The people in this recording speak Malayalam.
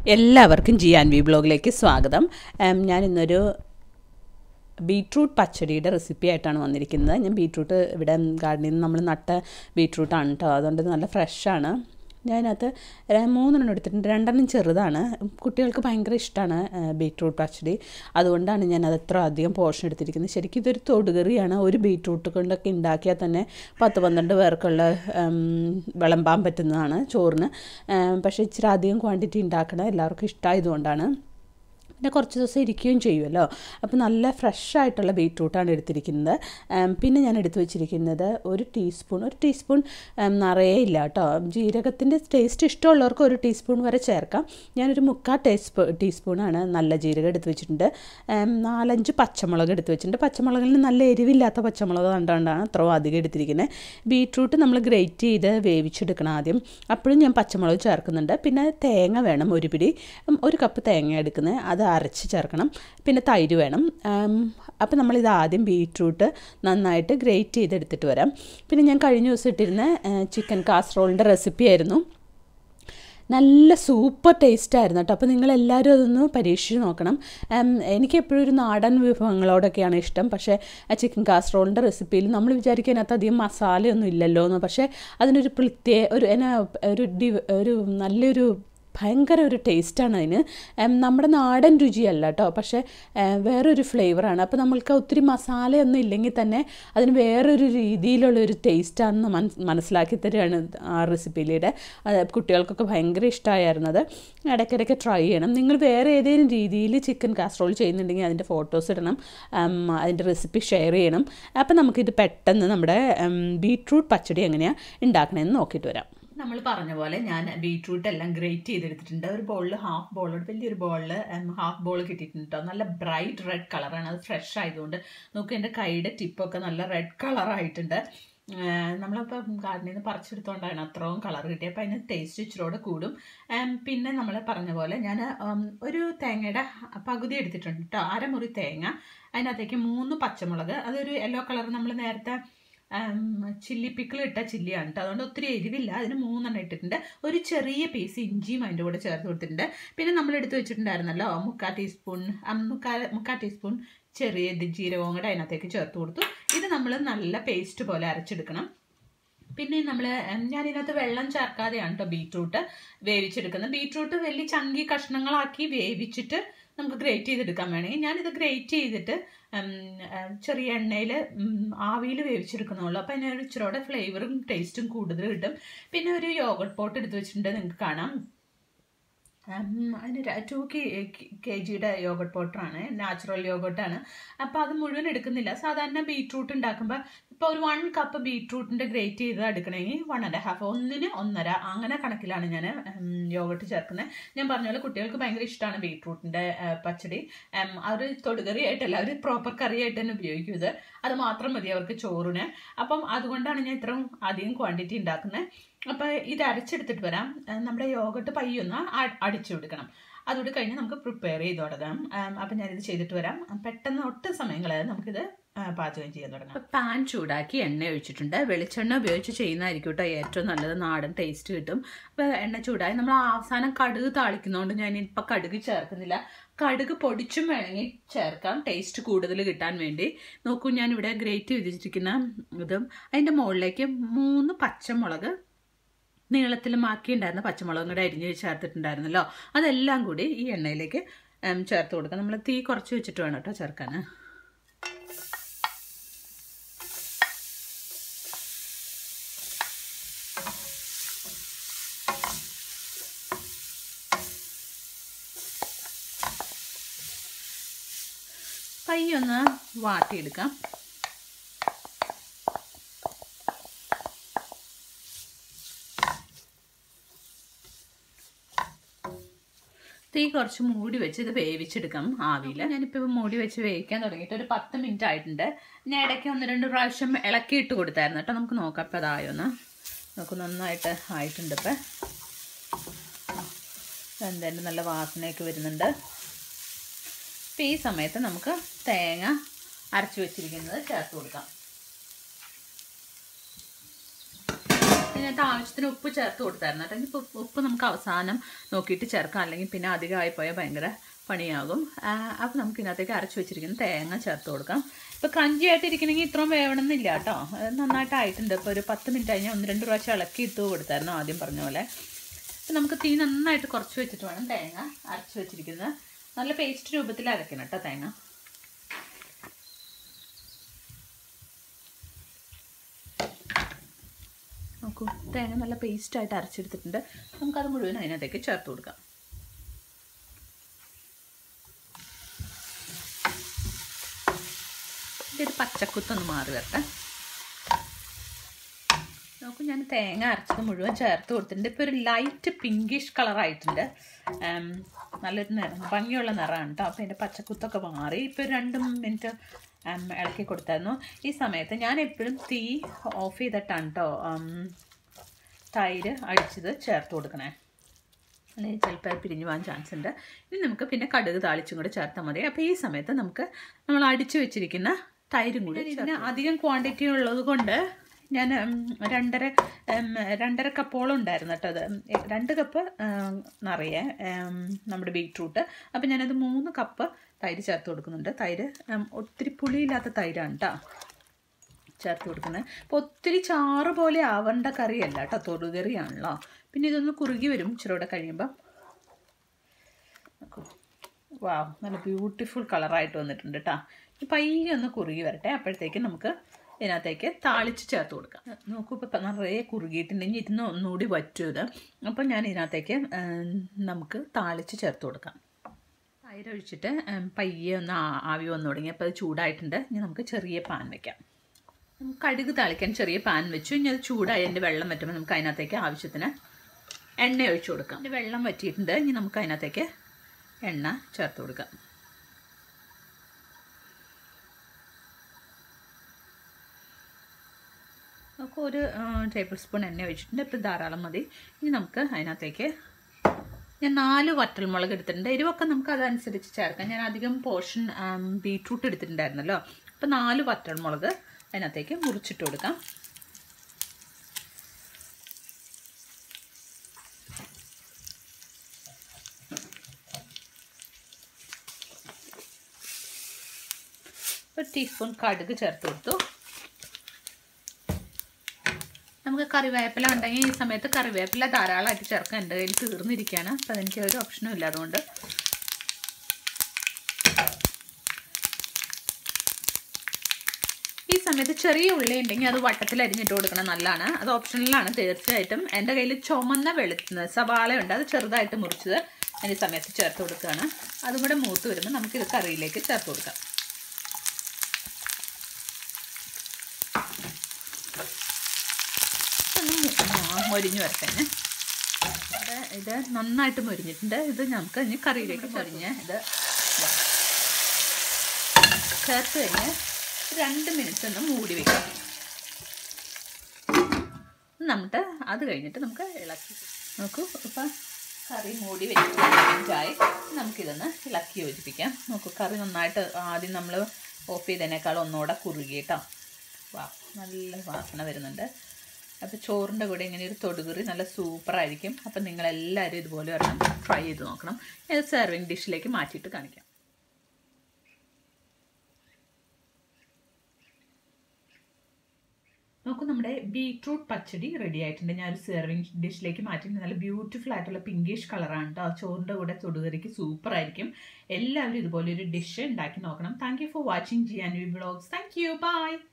എല്ലാവർക്കും ജി ആൻഡ് വി ബ്ലോഗിലേക്ക് സ്വാഗതം ഉം, ഞാൻ ഇന്നൊരു ബീട്രൂട്ട് പച്ചടിയുടെ റെസിപ്പി ആയിട്ടാണ് വന്നിരിക്കുന്നത് ഞാൻ ബീട്രൂട്ട് ഇവിടെ ഗാർഡനിൽ നിന്ന് നമ്മൾ നട്ട ബീട്രൂട്ടാണ് കേട്ടോ അതുകൊണ്ട് നല്ല ഫ്രഷാണ് ഞാനകത്ത് ര- മൂന്നെണ്ണം എടുത്തിട്ടുണ്ട് രണ്ടെണ്ണം ചെറുതാണ് കുട്ടികൾക്ക് ഭയങ്കര ഇഷ്ടമാണ് ബീട്രൂട്ട് പച്ചടി അതുകൊണ്ടാണ് ഞാൻ അത് എത്ര അധികം പോർഷൻ എടുത്തിരിക്കുന്നത് ശരിക്കും ഇതൊരു തൊടുകറിയാണ് ഒരു ബീട്രൂട്ട് കൊണ്ടൊക്കെ ഉണ്ടാക്കിയാൽ തന്നെ പത്ത് പന്ത്രണ്ട് പേർക്കുള്ള ഉം, വിളമ്പാൻ പറ്റുന്നതാണ് ചോറിന് ഉം, പക്ഷേ ഇച്ചിരി അധികം ക്വാണ്ടിറ്റി ഉണ്ടാക്കണം എല്ലാവർക്കും ഇഷ്ടമായതുകൊണ്ടാണ് പിന്നെ കുറച്ച് ദിവസം ഇരിക്കുകയും ചെയ്യുമല്ലോ അപ്പോൾ നല്ല ഫ്രഷ് ആയിട്ടുള്ള ബീട്രൂട്ടാണ് എടുത്തിരിക്കുന്നത് ഉം, പിന്നെ ഞാൻ എടുത്തു വെച്ചിരിക്കുന്നത് ഒരു ടീസ്പൂൺ ഒരു ടീസ്പൂൺ ഉം, നിറയെ ഇല്ല കേട്ടോ ജീരകത്തിൻ്റെ ടേസ്റ്റ് ഇഷ്ടമുള്ളവർക്ക് ഒരു ടീസ്പൂൺ വരെ ചേർക്കാം ഞാനൊരു മുക്കാൽ ടീസ്പൂ ടീസ്പൂണാണ് നല്ല ജീരകം എടുത്ത് വെച്ചിട്ടുണ്ട് ഉം, നാലഞ്ച് പച്ചമുളക് എടുത്ത് വെച്ചിട്ടുണ്ട് പച്ചമുളകിന് നല്ല എരിവില്ലാത്ത പച്ചമുളക് കണ്ടുകൊണ്ടാണ് അത്രയും അധികം എടുത്തിരിക്കുന്നത് ബീട്രൂട്ട് നമ്മൾ ഗ്രേറ്റ് ചെയ്ത് വേവിച്ചെടുക്കണം ആദ്യം അപ്പോഴും ഞാൻ പച്ചമുളക് ചേർക്കുന്നുണ്ട് പിന്നെ തേങ്ങ വേണം ഒരു പിടി ഉം, ഒരു കപ്പ് തേങ്ങ എടുക്കുന്നത് അത് അരച്ച് ചേർക്കണം പിന്നെ തൈര് വേണം അപ്പോൾ നമ്മളിത് ആദ്യം ബീട്രൂട്ട് നന്നായിട്ട് ഗ്രേറ്റ് ചെയ്തെടുത്തിട്ട് വരാം പിന്നെ ഞാൻ കഴിഞ്ഞ ദിവസം ഇട്ടിരുന്ന ചിക്കൻ കാസറോളിൻ്റെ റെസിപ്പി ആയിരുന്നു നല്ല സൂപ്പർ ടേസ്റ്റ് ആയിരുന്നു കേട്ടോ അപ്പോൾ നിങ്ങളെല്ലാവരും അതൊന്ന് പരീക്ഷിച്ച് നോക്കണം ഉം, എനിക്ക് എപ്പോഴും ഒരു നാടൻ വിഭവങ്ങളോടൊക്കെയാണ് ഇഷ്ടം പക്ഷേ ആ ചിക്കൻ കാസറോളിൻ്റെ റെസിപ്പിയിൽ നമ്മൾ വിചാരിക്കും അതിനകത്ത് അധികം മസാലയൊന്നും ഇല്ലല്ലോ എന്ന് പക്ഷേ അതിനൊരു പ്രത്യേക ഒരു എന്നാ ഒരു ഡി ഒരു നല്ലൊരു ഭയങ്കര ഒരു ടേസ്റ്റാണ് അതിന് ഉം, നമ്മുടെ നാടൻ രുചിയല്ല കേട്ടോ പക്ഷേ ഏഹ്, വേറൊരു ഫ്ലേവറാണ് അപ്പോൾ നമ്മൾക്ക് ഒത്തിരി മസാലയൊന്നും ഇല്ലെങ്കിൽ തന്നെ അതിന് വേറൊരു രീതിയിലുള്ള ഒരു ടേസ്റ്റാണെന്ന് മന മനസ്സിലാക്കി തരികയാണ് ആ റെസിപ്പിയിലൂടെ അത് കുട്ടികൾക്കൊക്കെ ഭയങ്കര ഇഷ്ടമായിരുന്നത് ഇടയ്ക്കിടയ്ക്ക് ട്രൈ ചെയ്യണം നിങ്ങൾ വേറെ ഏതെങ്കിലും രീതിയിൽ ചിക്കൻ കാസറോൾ ചെയ്യുന്നുണ്ടെങ്കിൽ അതിൻ്റെ ഫോട്ടോസ് ഇടണം ഉം, അതിൻ്റെ റെസിപ്പി ഷെയർ ചെയ്യണം അപ്പോൾ നമുക്കിത് പെട്ടെന്ന് നമ്മുടെ ബീട്രൂട്ട് പച്ചടി എങ്ങനെയാണ് ഉണ്ടാക്കണമെന്ന് നോക്കിയിട്ട് വരാം നമ്മൾ പറഞ്ഞ പോലെ ഞാൻ ബീട്രൂട്ട് എല്ലാം ഗ്രേറ്റ് ചെയ്തെടുത്തിട്ടുണ്ട് ഒരു ബോളിൽ ഹാഫ് ബോളോട് വലിയൊരു ബോളിൽ ഹാഫ് ബോൾ കിട്ടിയിട്ടുണ്ട് കേട്ടോ നല്ല ബ്രൈറ്റ് റെഡ് കളറാണ് അത് ഫ്രഷ് ആയതുകൊണ്ട് നോക്ക് എൻ്റെ കൈയുടെ ടിപ്പൊക്കെ നല്ല റെഡ് കളറായിട്ടുണ്ട് നമ്മളിപ്പോൾ ഗാർഡനിൽ നിന്ന് പറിച്ചെടുത്തോണ്ടാണ് അത്രയും കളർ കിട്ടിയത് അപ്പോൾ അതിന് ടേസ്റ്റ് ഇച്ചിരൂടെ കൂടും ഉം, പിന്നെ നമ്മൾ പറഞ്ഞ പോലെ ഞാൻ ഉം, ഒരു തേങ്ങയുടെ പകുതി എടുത്തിട്ടുണ്ട് കേട്ടോ അരമുറി തേങ്ങ അതിനകത്തേക്ക് മൂന്ന് പച്ചമുളക് അതൊരു യെല്ലോ കളർ നമ്മൾ നേരത്തെ ചില്ലി പിക്കിൾ ഇട്ട ചില്ലിയാണ് കേട്ടോ അതുകൊണ്ട് ഒത്തിരി എരിവില്ല അതിന് മൂന്നെണ്ണം ഇട്ടിട്ടുണ്ട് ഒരു ചെറിയ പീസ് ഇഞ്ചിയും അതിൻ്റെ കൂടെ ചേർത്ത് കൊടുത്തിട്ടുണ്ട് പിന്നെ നമ്മൾ എടുത്ത് വെച്ചിട്ടുണ്ടായിരുന്നല്ലോ മുക്കാൽ ടീസ്പൂൺ മുക്കാൽ മുക്കാൽ ടീസ്പൂൺ ചെറിയ ഇത് ജീരകവും കൂടെ അതിനകത്തേക്ക് ചേർത്ത് കൊടുത്തു ഇത് നമ്മൾ നല്ല പേസ്റ്റ് പോലെ അരച്ചെടുക്കണം പിന്നെ നമ്മൾ ഞാനിതിനകത്ത് വെള്ളം ചേർക്കാതെയാണ് കേട്ടോ ബീട്രൂട്ട് വേവിച്ചെടുക്കുന്നത് ബീട്രൂട്ട് വലിയ ചങ്കി കഷ്ണങ്ങളാക്കി വേവിച്ചിട്ട് നമുക്ക് ഗ്രേറ്റ് ചെയ്തെടുക്കാൻ വേണമെങ്കിൽ ഞാനിത് ഗ്രേറ്റ് ചെയ്തിട്ട് ഉം, ഉം, ചെറിയ എണ്ണയിൽ ആവിയിൽ വേവിച്ചെടുക്കുന്നുള്ളൂ അപ്പോൾ അതിനൊരു ഇച്ചിരൂടെ ഫ്ലേവറും ടേസ്റ്റും കൂടുതൽ കിട്ടും പിന്നെ ഒരു യോഗട്ട് പോട്ട് എടുത്ത് വെച്ചിട്ടുണ്ട് നിങ്ങൾക്ക് കാണാം ഉം, അതിന് ടു കെ കെ ജിയുടെ യോഗട്ട് പൗഡറാണ് നാച്ചുറൽ യോഗട്ടാണ് അപ്പോൾ അത് മുഴുവൻ എടുക്കുന്നില്ല സാധാരണ ബീട്രൂട്ട് ഉണ്ടാക്കുമ്പോൾ ഇപ്പോൾ ഒരു വൺ കപ്പ് ബീട്രൂട്ടിൻ്റെ ഗ്രേറ്റ് ചെയ്ത് എടുക്കണമെങ്കിൽ വൺ ആൻഡ് ഹാഫ് ഒന്നിന് ഒന്നര അങ്ങനെ കണക്കിലാണ് ഞാൻ യോഗട്ട് ചേർക്കുന്നത് ഞാൻ പറഞ്ഞ പോലെ കുട്ടികൾക്ക് ഭയങ്കര ഇഷ്ടമാണ് ബീട്രൂട്ടിൻ്റെ പച്ചടി ഉം, അവർ തൊടുകറി ആയിട്ടല്ല അവർ പ്രോപ്പർ കറി ആയിട്ട് തന്നെ ഉപയോഗിക്കും ഇത് അത് മാത്രം മതി അവർക്ക് ചോറിന് അപ്പം അതുകൊണ്ടാണ് ഞാൻ ഇത്രയും അധികം ക്വാണ്ടിറ്റി ഉണ്ടാക്കുന്നത് അപ്പോൾ ഇത് അരച്ചെടുത്തിട്ട് വരാം ആ, നമ്മുടെ യോഗട്ട് പയ്യൊന്ന് അ- അടിച്ചു കൊടുക്കണം അതുകൂടി കഴിഞ്ഞ് നമുക്ക് പ്രിപ്പയർ ചെയ്ത് തുടങ്ങാം അപ്പം ഞാനിത് ചെയ്തിട്ട് വരാം പെട്ടെന്ന് ഒട്ടും സമയം കളയാതെ നമുക്കിത് ആ, പാചകം ചെയ്യാൻ തുടങ്ങാം അപ്പോൾ പാൻ ചൂടാക്കി എണ്ണ ഒഴിച്ചിട്ടുണ്ട് വെളിച്ചെണ്ണ ഉപയോഗിച്ച് ചെയ്യുന്നതായിരിക്കും കേട്ടോ ഏറ്റവും നല്ലത് നാടൻ ടേസ്റ്റ് കിട്ടും അപ്പോൾ എണ്ണ ചൂടായി നമ്മൾ അവസാനം കടുക് താളിക്കുന്നതുകൊണ്ട് ഞാൻ ഇപ്പം കടുക് ചേർക്കുന്നില്ല കടുക് പൊടിച്ചും വേണമെങ്കിൽ ചേർക്കാം ടേസ്റ്റ് കൂടുതൽ കിട്ടാൻ വേണ്ടി നോക്കൂ ഞാൻ ഇവിടെ ഗ്രേറ്റ് ചെയ്തിരിക്കുന്ന ഇതും അതിൻ്റെ മുകളിലേക്ക് മൂന്ന് പച്ചമുളക് നീളത്തിൽ മാക്കിയിട്ടുണ്ടായിരുന്ന പച്ചമുളകും കൂടെ അരിഞ്ഞ് ചേർത്തിട്ടുണ്ടായിരുന്നല്ലോ അതെല്ലാം കൂടി ഈ എണ്ണയിലേക്ക് ഉം, ചേർത്ത് കൊടുക്കാം നമ്മൾ തീ കുറച്ച് വെച്ചിട്ട് വേണം കേട്ടോ ചേർക്കാൻ പയ്യൊന്ന് വാട്ടിയെടുക്കാം തീ കുറച്ച് മൂടി വെച്ച് ഇത് വേവിച്ചെടുക്കാം ആവിയിൽ ഞാനിപ്പോൾ മൂടി വെച്ച് വേവിക്കാൻ തുടങ്ങിയിട്ട് ഒരു പത്ത് മിനിറ്റ് ആയിട്ടുണ്ട് ഞാൻ ഇടയ്ക്ക് ഒന്ന് രണ്ട് പ്രാവശ്യം ഇളക്കിയിട്ട് കൊടുത്തായിരുന്നു കേട്ടോ നമുക്ക് നോക്കാം ഇപ്പോൾ അതായൊന്ന് നമുക്ക് നന്നായിട്ട് ആയിട്ടുണ്ട് ഇപ്പം എന്തായാലും നല്ല വാസനയൊക്കെ വരുന്നുണ്ട് ഇപ്പം ഈ സമയത്ത് നമുക്ക് തേങ്ങ അരച്ച് വെച്ചിരിക്കുന്നത് ചേർത്ത് കൊടുക്കാം പിന്നെ ഇതിനകത്ത് ആവശ്യത്തിന് ഉപ്പ് ചേർത്ത് കൊടുത്തായിരുന്നു കേട്ടോ ഇനിയിപ്പോൾ ഉപ്പ് നമുക്ക് അവസാനം നോക്കിയിട്ട് ചേർക്കാം അല്ലെങ്കിൽ പിന്നെ അധികമായി പോയാൽ ഭയങ്കര പണിയാകും അപ്പോൾ നമുക്ക് ഇതിനകത്തേക്ക് അരച്ച് വെച്ചിരിക്കുന്ന തേങ്ങ ചേർത്ത് കൊടുക്കാം ഇപ്പോൾ ക്രഞ്ചി ആയിട്ട് ഇരിക്കണമെങ്കിൽ ഇത്രയും വേവണമെന്നില്ല കേട്ടോ അത് നന്നായിട്ടായിട്ടുണ്ട് ഇപ്പോൾ ഒരു പത്ത് മിനിറ്റ് കഴിഞ്ഞാൽ ഒന്ന് രണ്ട് പ്രാവശ്യം ഇളക്കി ഇട്ട് കൊടുത്തായിരുന്നു ആദ്യം പറഞ്ഞ പോലെ അപ്പം നമുക്ക് തീ നന്നായിട്ട് കുറച്ച് വെച്ചിട്ട് വേണം തേങ്ങ അരച്ച് വെച്ചിരിക്കുന്നത് നല്ല പേസ്റ്റ് രൂപത്തിൽ അരയ്ക്കണം കേട്ടോ തേങ്ങ നോക്കൂ തേങ്ങ നല്ല പേസ്റ്റായിട്ട് അരച്ചെടുത്തിട്ടുണ്ട് നമുക്കത് മുഴുവൻ അതിനകത്തേക്ക് ചേർത്ത് കൊടുക്കാം ഇത് പച്ചക്കുത്തൊന്ന് മാറി വരട്ടെ നോക്കൂ ഞാൻ തേങ്ങ അരച്ചത് മുഴുവൻ ചേർത്ത് കൊടുത്തിട്ടുണ്ട് ഇപ്പോൾ ഒരു ലൈറ്റ് പിങ്കിഷ് കളറായിട്ടുണ്ട് നല്ലൊരു നിറം ഭംഗിയുള്ള നിറമാണ് കേട്ടോ അപ്പോൾ അതിൻ്റെ പച്ചക്കുത്തൊക്കെ മാറി ഇപ്പോൾ ഒരു രണ്ട് മിനിറ്റ് ഇളക്കി കൊടുത്തായിരുന്നു ഈ സമയത്ത് ഞാൻ എപ്പോഴും തീ ഓഫ് ചെയ്തിട്ടാണ് കേട്ടോ തൈര് അടിച്ചത് ചേർത്ത് കൊടുക്കണേ അല്ലെങ്കിൽ ചിലപ്പോൾ പിരിഞ്ഞു പോകാൻ ചാൻസ് ഉണ്ട് ഇനി നമുക്ക് പിന്നെ കടുക് താളിച്ചും കൂടെ ചേർത്താൽ മതി അപ്പോൾ ഈ സമയത്ത് നമുക്ക് നമ്മൾ അടിച്ചു വെച്ചിരിക്കുന്ന തൈരും കൂടി ഇതിന് അധികം ക്വാണ്ടിറ്റി ഉള്ളത് കൊണ്ട് ഞാൻ രണ്ടര രണ്ടര കപ്പോളം ഉണ്ടായിരുന്നു കേട്ടോ അത് രണ്ട് കപ്പ് നിറയെ നമ്മുടെ ബീട്രൂട്ട് അപ്പം ഞാനത് മൂന്ന് കപ്പ് തൈര് ചേർത്ത് കൊടുക്കുന്നുണ്ട് തൈര് ഒത്തിരി പുളിയില്ലാത്ത തൈരാണ് കേട്ടോ ചേർത്ത് കൊടുക്കുന്നത് അപ്പോൾ ഒത്തിരി ചാറ് പോലെ ആവേണ്ട കറിയല്ല കേട്ടോ തൊടുകറിയാണല്ലോ പിന്നെ ഇതൊന്ന് കുറുകി വരും ഇച്ചിരൂടെ കഴിയുമ്പം വാ നല്ല ബ്യൂട്ടിഫുൾ കളറായിട്ട് വന്നിട്ടുണ്ട് കേട്ടോ ഈ പയ്യെ ഒന്ന് കുറുകി വരട്ടെ അപ്പോഴത്തേക്കും നമുക്ക് ഇതിനകത്തേക്ക് താളിച്ച് ചേർത്ത് കൊടുക്കാം നോക്കൂ ഇപ്പം നിറയെ കുറുകിയിട്ടുണ്ടെങ്കിൽ ഇരുന്ന് ഒന്നുകൂടി വറ്റും ഇത് അപ്പം ഞാൻ ഇതിനകത്തേക്ക് നമുക്ക് താളിച്ച് ചേർത്ത് കൊടുക്കാം തൈര് ഒഴിച്ചിട്ട് പയ്യെ ഒന്ന് ആവി വന്നു തുടങ്ങി അപ്പോൾ അത് ചൂടായിട്ടുണ്ട് ഇനി നമുക്ക് ചെറിയ പാൻ വെക്കാം കടുക് താളിക്കാൻ ചെറിയ പാൻ വെച്ചു ഇനി അത് ചൂടായി അതിൻ്റെ വെള്ളം വറ്റുമ്പോൾ നമുക്ക് അതിനകത്തേക്ക് ആവശ്യത്തിന് എണ്ണ ഒഴിച്ചു കൊടുക്കാം അതിൻ്റെ വെള്ളം വറ്റിയിട്ടുണ്ട് ഇനി നമുക്ക് അതിനകത്തേക്ക് എണ്ണ ചേർത്ത് കൊടുക്കാം നമുക്ക് ഒരു ടേബിൾ സ്പൂൺ എണ്ണ ഒഴിച്ചിട്ടുണ്ട് ഇപ്പോൾ ധാരാളം മതി ഇനി നമുക്ക് അതിനകത്തേക്ക് ഞാൻ നാല് വറ്റൽമുളക് എടുത്തിട്ടുണ്ട് എരിവൊക്കെ നമുക്ക് അതനുസരിച്ച് ചേർക്കാം ഞാൻ അധികം പോർഷൻ ബീട്രൂട്ട് എടുത്തിട്ടുണ്ടായിരുന്നല്ലോ അപ്പോൾ നാല് വറ്റൽമുളക് അതിനകത്തേക്ക് മുറിച്ചിട്ട് കൊടുക്കാം ഒരു ടീസ്പൂൺ കടുക് ചേർത്ത് കൊടുത്തു നമുക്ക് കറിവേപ്പില ഉണ്ടെങ്കിൽ ഈ സമയത്ത് കറിവേപ്പില ധാരാളമായിട്ട് ചേർക്കാം എൻ്റെ കയ്യിൽ തീർന്നിരിക്കുകയാണ് അപ്പോൾ അതെനിക്ക് ഒരു ഓപ്ഷനും ഇല്ല അതുകൊണ്ട് ഈ സമയത്ത് ചെറിയ ഉള്ളി ഉണ്ടെങ്കിൽ അത് വട്ടത്തിൽ അരിഞ്ഞിട്ട് കൊടുക്കണം നല്ലതാണ് അത് ഓപ്ഷനിലാണ് തീർച്ചയായിട്ടും എൻ്റെ കയ്യിൽ ചുമന്ന വെളുത്തുന്ന സവാളയുണ്ട് അത് ചെറുതായിട്ട് മുറിച്ചത് ഞാൻ ഈ സമയത്ത് ചേർത്ത് കൊടുക്കുകയാണ് അതും കൂടെ മൂത്ത് വരുമ്പോൾ നമുക്കിത് കറിയിലേക്ക് ചേർത്ത് കൊടുക്കാം ഒന്ന് മൊരിഞ്ഞ് വരട്ടെ ഇത് ഇത് നന്നായിട്ട് മൊരിഞ്ഞിട്ടുണ്ട് ഇത് നമുക്ക് ഇനി കറിയിലേക്ക് മൊരിഞ്ഞ് ഇത് ചേർത്ത് കഴിഞ്ഞ് രണ്ട് മിനിറ്റ് ഒന്ന് മൂടി വെക്കാം എന്നിട്ട് അത് കഴിഞ്ഞിട്ട് നമുക്ക് ഇളക്കി നോക്കൂ ഇപ്പം കറി മൂടി വെച്ചായി നമുക്കിതൊന്ന് ഇളക്കി യോജിപ്പിക്കാം നോക്കൂ കറി നന്നായിട്ട് ആദ്യം നമ്മൾ ഓഫ് ചെയ്തതിനേക്കാൾ ഒന്നുകൂടെ കുറുകി കേട്ടോ വാ നല്ല വാസന വരുന്നുണ്ട് അപ്പോൾ ചോറിൻ്റെ കൂടെ ഇങ്ങനെ ഒരു തൊടുകുറി നല്ല സൂപ്പറായിരിക്കും അപ്പം നിങ്ങളെല്ലാവരും ഇതുപോലെ ഒരെണ്ണം ട്രൈ ചെയ്ത് നോക്കണം ഇത് സെർവിങ് ഡിഷിലേക്ക് മാറ്റിയിട്ട് കാണിക്കാം നോക്കൂ നമ്മുടെ ബീട്രൂട്ട് പച്ചടി റെഡി ആയിട്ടുണ്ട് ഞാൻ ഒരു സെർവിങ് ഡിഷിലേക്ക് മാറ്റി നല്ല ബ്യൂട്ടിഫുൾ ആയിട്ടുള്ള പിങ്കിഷ് കളറാണ് കേട്ടോ ചോറിൻ്റെ കൂടെ തൊടുകറിക്ക് സൂപ്പർ ആയിരിക്കും എല്ലാവരും ഇതുപോലെ ഒരു ഡിഷ് ഉണ്ടാക്കി നോക്കണം thank you for watching G and V blogs thank you by